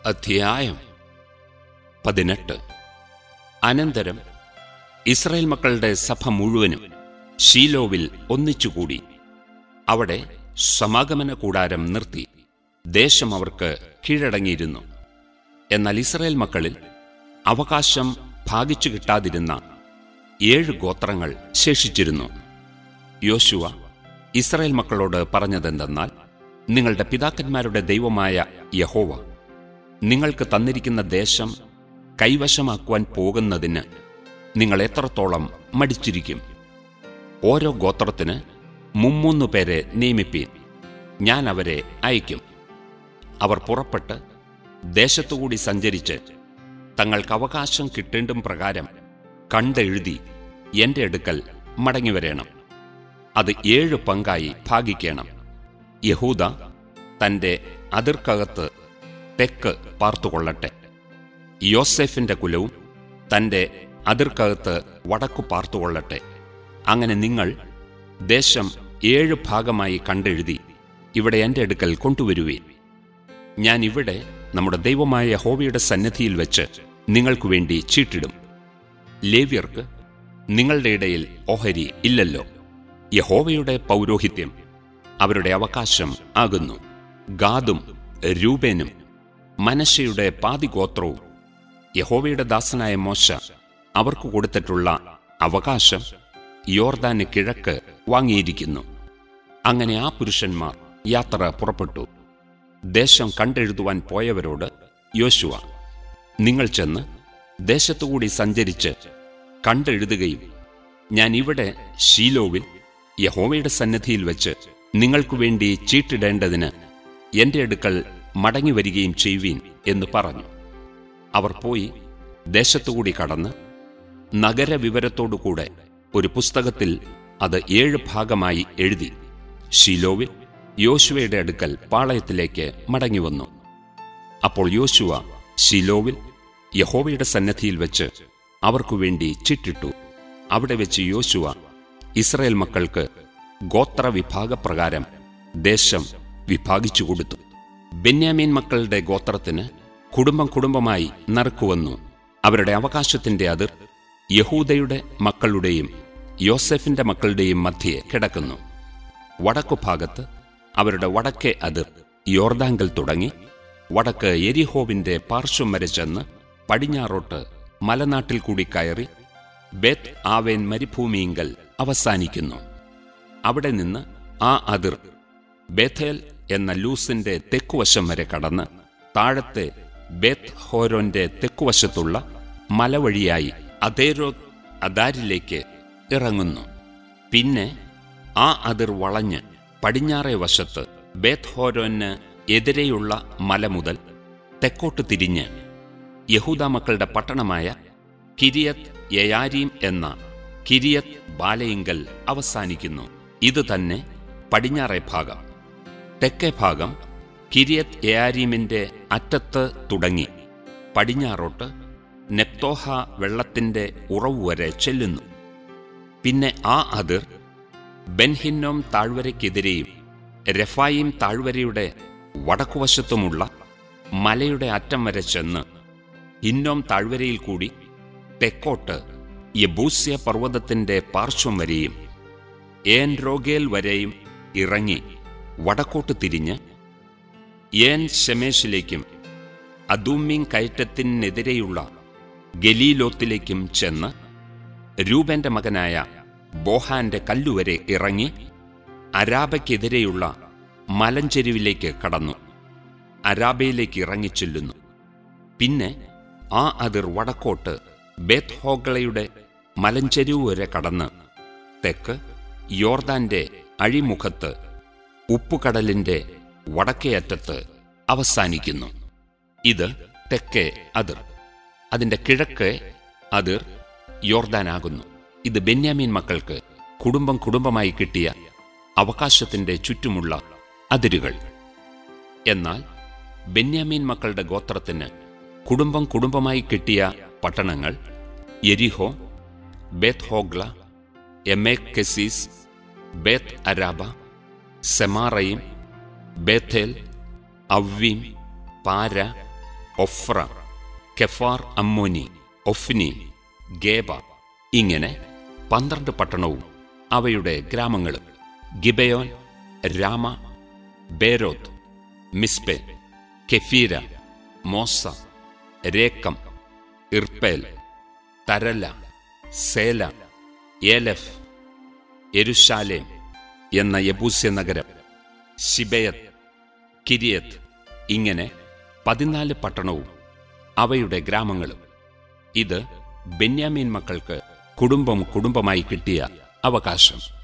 അധ്യായം പതിനെട്ട് അനന്തരം ഇസ്രായേൽ മക്കളുടെ സഭ മുഴുവനും ഷീലോവിൽ ഒന്നിച്ചുകൂടി അവിടെ സമാഗമന കൂടാരം നിർത്തി ദേശം അവർക്ക് കീഴടങ്ങിയിരുന്നു എന്നാൽ ഇസ്രായേൽ മക്കളിൽ അവകാശം ഭാഗിച്ചു കിട്ടാതിരുന്ന ഏഴ് ഗോത്രങ്ങൾ ശേഷിച്ചിരുന്നു യോശുവ ഇസ്രായേൽ മക്കളോട് പറഞ്ഞതെന്തെന്നാൽ നിങ്ങളുടെ പിതാക്കന്മാരുടെ ദൈവമായ യഹോവ നിങ്ങൾക്ക് തന്നിരിക്കുന്ന ദേശം കൈവശമാക്കുവാൻ പോകുന്നതിന് നിങ്ങൾ എത്രത്തോളം മടിച്ചിരിക്കും ഓരോ ഗോത്രത്തിന് മുമ്മൂന്ന് പേരെ നിയമിപ്പീൻ ഞാൻ അവരെ അയക്കും അവർ പുറപ്പെട്ട് ദേശത്തുകൂടി സഞ്ചരിച്ച് തങ്ങൾക്ക് അവകാശം കിട്ടേണ്ടും പ്രകാരം കണ്ടെഴുതി എന്റെ അടുക്കൽ മടങ്ങിവരേണം അത് ഏഴ് പങ്കായി ഭാഗിക്കണം യഹൂദ തന്റെ അതിർക്കകത്ത് തെക്ക് പാർത്തുകൊള്ളട്ടെ യോസെഫിന്റെ കുലവും തന്റെ അതിർക്കകത്ത് വടക്കു പാർത്തുകൊള്ളട്ടെ അങ്ങനെ നിങ്ങൾ ദേശം ഏഴ് ഭാഗമായി കണ്ടെഴുതി ഇവിടെ എന്റെ അടുക്കൽ കൊണ്ടുവരുവീൻ ഞാൻ ഇവിടെ നമ്മുടെ ദൈവമായ യഹോവയുടെ സന്നിധിയിൽ വെച്ച് നിങ്ങൾക്കു വേണ്ടി ചീട്ടിടും ലേവ്യർക്ക് നിങ്ങളുടെ ഇടയിൽ ഓഹരി ഇല്ലല്ലോ യഹോവയുടെ പൗരോഹിത്യം അവരുടെ അവകാശം ആകുന്നു ഗാദും രൂപേനും മനശയുടെ പാതിഗോത്രവും യഹോവയുടെ ദാസനായ മോശ അവർക്ക് കൊടുത്തിട്ടുള്ള അവകാശം യോർദാന് കിഴക്ക് വാങ്ങിയിരിക്കുന്നു അങ്ങനെ ആ പുരുഷന്മാർ യാത്ര പുറപ്പെട്ടു ദേശം കണ്ടെഴുതുവാൻ പോയവരോട് യോശുവ നിങ്ങൾ ചെന്ന് ദേശത്തുകൂടി സഞ്ചരിച്ച് കണ്ടെഴുതുകയും ഞാൻ ഇവിടെ ഷീലോവിൽ യഹോവയുടെ സന്നിധിയിൽ വെച്ച് നിങ്ങൾക്കു വേണ്ടി ചീട്ടിടേണ്ടതിന് എന്റെ അടുക്കൽ മടങ്ങി വരികയും ചെയ്യുവീൻ എന്ന് പറഞ്ഞു അവർ പോയി ദേശത്തുകൂടി കടന്ന് നഗരവിവരത്തോടുകൂടെ ഒരു പുസ്തകത്തിൽ അത് ഏഴ് ഭാഗമായി എഴുതി ഷീലോവിൽ യോശുവയുടെ അടുക്കൽ പാളയത്തിലേക്ക് മടങ്ങിവന്നു അപ്പോൾ യോശുവ ഷീലോവിൽ യഹോവയുടെ സന്നദ്ധിയിൽ വെച്ച് അവർക്കു വേണ്ടി ചിട്ടിട്ടു അവിടെ വെച്ച് യോശുവ ഇസ്രായേൽ മക്കൾക്ക് ഗോത്രവിഭാഗപ്രകാരം ദേശം വിഭാഗിച്ചു കൊടുത്തു ബെന്യാമീൻ മക്കളുടെ ഗോത്രത്തിന് കുടുംബം കുടുംബമായി നറുക്കുവന്നു അവരുടെ അവകാശത്തിന്റെ അതിർ യഹൂദയുടെ മക്കളുടെയും യോസെഫിന്റെ മക്കളുടെയും മധ്യേ കിടക്കുന്നു വടക്കുഭാഗത്ത് അവരുടെ വടക്കേ അതിർ യോർദാങ്കൽ തുടങ്ങി വടക്ക് എരിഹോവിന്റെ പാർശ്വം വരെ ചെന്ന് പടിഞ്ഞാറോട്ട് മലനാട്ടിൽ കൂടി കയറി ബേത്ത് ആവേൻ മരുഭൂമിയിങ്കൽ അവസാനിക്കുന്നു അവിടെ നിന്ന് ആ അതിർ ബേഥേൽ എന്ന ലൂസിന്റെ തെക്കുവശം വരെ കടന്ന് താഴത്തെ ബേത്ത് ഹോരോന്റെ തെക്കുവശത്തുള്ള മലവഴിയായി അതേരോ അദാരിലേക്ക് ഇറങ്ങുന്നു പിന്നെ ആ അതിർ വളഞ്ഞ് പടിഞ്ഞാറേ വശത്ത് ബേത്ത് ഹോരോന് എതിരെയുള്ള മല മുതൽ തെക്കോട്ട് തിരിഞ്ഞ് യഹൂദ മക്കളുടെ പട്ടണമായ കിരിയത്ത് യയാരീം എന്ന കിരിയത്ത് ബാലയിങ്കൽ അവസാനിക്കുന്നു ഇത് തന്നെ പടിഞ്ഞാറേ ഭാഗം തെക്കേ ഭാഗം കിരിയത്ത് യയാരീമിന്റെ അറ്റത്ത് തുടങ്ങി പടിഞ്ഞാറോട്ട് നെപ്തോഹ വെള്ളത്തിന്റെ ഉറവ് വരെ ചെല്ലുന്നു പിന്നെ ആ അതിർ ബെൻഹിന്നോം താഴ്വരയ്ക്കെതിരെയും രഫായിം താഴ്വരയുടെ വടക്കുവശത്തുമുള്ള മലയുടെ അറ്റം വരെ ചെന്ന് ഹിന്നോം താഴ്വരയിൽ കൂടി തെക്കോട്ട് യബൂസ്യ പർവ്വതത്തിന്റെ പാർശ്വം വരെയും ഏൻ റോഗേൽ വരെയും ഇറങ്ങി വടക്കോട്ട് തിരിഞ്ഞ് ഏൻ ഷെമേഷിലേക്കും അദൂമിങ് കയറ്റത്തിനെതിരെയുള്ള ഗലീലോത്തിലേക്കും ചെന്ന് രൂപന്റെ മകനായ ബോഹാന്റെ കല്ലുവരെ ഇറങ്ങി അരാബയ്ക്കെതിരെയുള്ള മലഞ്ചെരുവിലേക്ക് കടന്നു അരാബയിലേക്ക് ഇറങ്ങിച്ചെല്ലുന്നു പിന്നെ ആ അതിർ വടക്കോട്ട് ബേത്ത് ഹോഗ്ലയുടെ മലഞ്ചെരുവ് വരെ കടന്ന് തെക്ക് യോർദാന്റെ അഴിമുഖത്ത് ഉപ്പുകടലിന്റെ വടക്കേ അറ്റത്ത് അവസാനിക്കുന്നു ഇത് തെക്കേ അതിർ അതിന്റെ കിഴക്ക് അതിർ യോർദാനാകുന്നു ഇത് ബെന്യാമീൻ മക്കൾക്ക് കുടുംബം കുടുംബമായി കിട്ടിയ അവകാശത്തിന്റെ ചുറ്റുമുള്ള അതിരുകൾ എന്നാൽ ബെന്യാമീൻ മക്കളുടെ ഗോത്രത്തിന് കുടുംബം കുടുംബമായി കിട്ടിയ പട്ടണങ്ങൾ യെരിഹോ ബേത്ത് ഹോഗ്ല എമേക് കെസീസ് ബേത്ത് അരാബ സെമാറയും ബേഥേൽ അവ്വീം പാര ഒഫ്ര കെഫാർ അമ്മോനി ഒഫ്നി ഗേബ ഇങ്ങനെ പന്ത്രണ്ട് പട്ടണവും അവയുടെ ഗ്രാമങ്ങളും ഗിബയോൻ രാമ ബേരോത്ത് മിസ്പെ കെഫീര മോസ രേക്കം ഇർപ്പേൽ തരല സേല ഏലഫ് എരുശാലേം എന്ന യബൂസ്യ നഗരം ശിബയത്ത് കിരിയത്ത് ഇങ്ങനെ പതിനാല് പട്ടണവും അവയുടെ ഗ്രാമങ്ങളും ഇത് ബെന്യാമീൻ മക്കൾക്ക് കുടുംബം കുടുംബമായി കിട്ടിയ അവകാശം